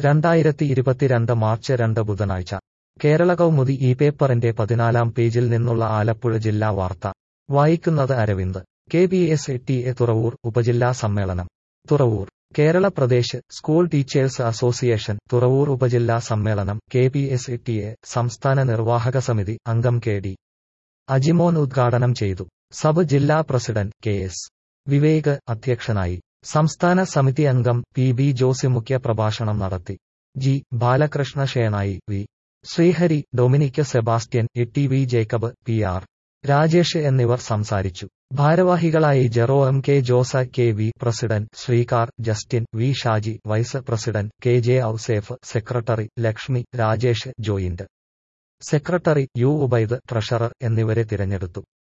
രണ്ടായിരത്തി ഇരുപത്തിരണ്ട് മാർച്ച് രണ്ട് ബുധനാഴ്ച കേരള കൗമുദി ഈ പേപ്പറിന്റെ പതിനാലാം പേജിൽ നിന്നുള്ള ആലപ്പുഴ ജില്ലാ വാർത്ത വായിക്കുന്നത് Aravind K B S T A Thuravoor ഉപജില്ലാ സമ്മേളനം Thuravoor Kerala Pradesh school teachers association Thuravoor ഉപജില്ലാ സമ്മേളനം K B S T A സംസ്ഥാന നിർവാഹക സമിതി അംഗം കെ ഡി അജിമോൻ ഉദ്ഘാടനം ചെയ്തു സബ് ജില്ലാ പ്രസിഡന്റ് കെ എസ് വിവേക് അധ്യക്ഷനായി സംസ്ഥാന സമിതി അംഗം പി ബി ജോസി മുഖ്യ പ്രഭാഷണം നടത്തി G Balakrishna Shenoy V Sreehari Dominic Sebastian A T V Jacob P R Rajesh എന്നിവർ സംസാരിച്ചു ഭാരവാഹികളായി Jero M K Josa K V president Sreekar Justin V Shaji vice president K J Ouseph secretary Lakshmi Rajesh joint secretary U Ubaid treasurer എന്നിവരെ തിരഞ്ഞെടുത്തു